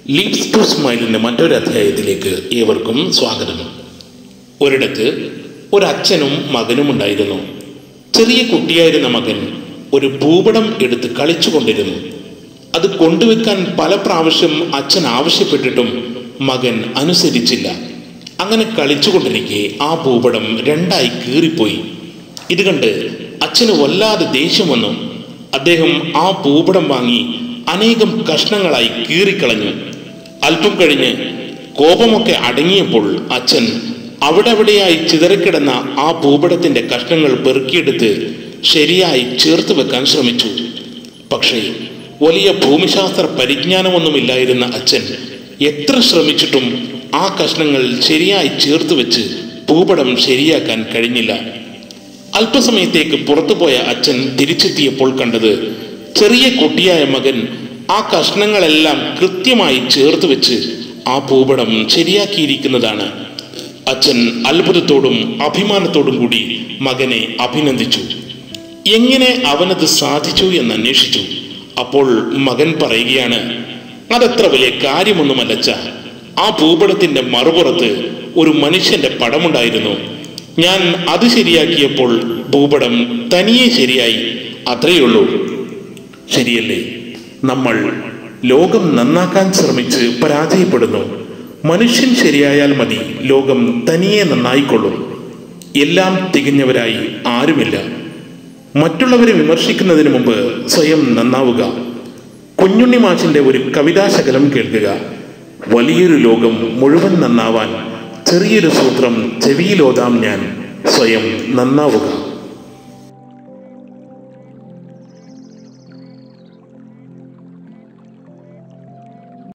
leads to സ്മൈലിൻ്റെ മറ്റൊരു അധ്യായത്തിലേക്ക് ഏവർക്കും സ്വാഗതം ഒരിടത്ത് ഒരച്ഛനും മകനും ഉണ്ടായിരുന്നു ചെറിയ കുട്ടിയായിരുന്ന മകൻ ഒരു ഭൂപടം എടുത്ത് കളിച്ചുകൊണ്ടിരുന്നു അത് കൊണ്ടുവെക്കാൻ പല പ്രാവശ്യം അച്ഛൻ ആവശ്യപ്പെട്ടിട്ടും മകൻ അനുസരിച്ചില്ല അങ്ങനെ കളിച്ചുകൊണ്ടിരിക്കെ ആ ഭൂപടം രണ്ടായി കീറിപ്പോയി ഇത് കണ്ട് അച്ഛന് വല്ലാതെ ദേഷ്യം വന്നു അദ്ദേഹം ആ ഭൂപടം വാങ്ങി അനേകം കഷ്ണങ്ങളായി കീറിക്കളഞ്ഞു അല്പം കഴിഞ്ഞ് കോപമൊക്കെ അടങ്ങിയപ്പോൾ അച്ഛൻ അവിടെ അവിടെയായി ചിതറിക്കിടന്ന ആ ഭൂപടത്തിന്റെ കഷ്ണങ്ങൾ പെറുക്കിയെടുത്ത് ശരിയായി ചേർത്ത് വെക്കാൻ ശ്രമിച്ചു പക്ഷേ വലിയ ഭൂമിശാസ്ത്ര പരിജ്ഞാനമൊന്നുമില്ലായിരുന്ന അച്ഛൻ എത്ര ശ്രമിച്ചിട്ടും ആ കഷ്ണങ്ങൾ ശരിയായി ചേർത്ത് വെച്ച് ഭൂപടം ശരിയാക്കാൻ കഴിഞ്ഞില്ല അല്പസമയത്തേക്ക് പുറത്തുപോയ അച്ഛൻ തിരിച്ചെത്തിയപ്പോൾ കണ്ടത് ചെറിയ കുട്ടിയായ മകൻ ആ കഷ്ണങ്ങളെല്ലാം കൃത്യമായി ചേർത്ത് വെച്ച് ആ ഭൂപടം ശരിയാക്കിയിരിക്കുന്നതാണ് അച്ഛൻ അത്ഭുതത്തോടും അഭിമാനത്തോടും കൂടി മകനെ അഭിനന്ദിച്ചു എങ്ങനെ അവനത് സാധിച്ചു എന്ന് അന്വേഷിച്ചു അപ്പോൾ മകൻ പറയുകയാണ് അതത്ര വലിയ കാര്യമൊന്നുമല്ലച്ച ആ ഭൂപടത്തിന്റെ മറുപുറത്ത് ഒരു മനുഷ്യന്റെ പടമുണ്ടായിരുന്നു ഞാൻ അത് ശരിയാക്കിയപ്പോൾ ഭൂപടം തനിയെ ശരിയായി അത്രയുള്ളൂ ശരിയല്ലേ നമ്മൾ ലോകം നന്നാക്കാൻ ശ്രമിച്ച് പരാജയപ്പെടുന്നു മനുഷ്യൻ ശരിയായാൽ മതി ലോകം തനിയെ നന്നായിക്കൊള്ളും എല്ലാം തികഞ്ഞവരായി ആരുമില്ല മറ്റുള്ളവരെ വിമർശിക്കുന്നതിന് മുമ്പ് സ്വയം നന്നാവുക കുഞ്ഞുണ്ണി മാഷിന്റെ ഒരു കവിതാശകലം കേൾക്കുക വലിയൊരു ലോകം മുഴുവൻ നന്നാവാൻ ചെറിയൊരു സൂത്രം ചെവിയിലോതാം ഞാൻ സ്വയം നന്നാവുക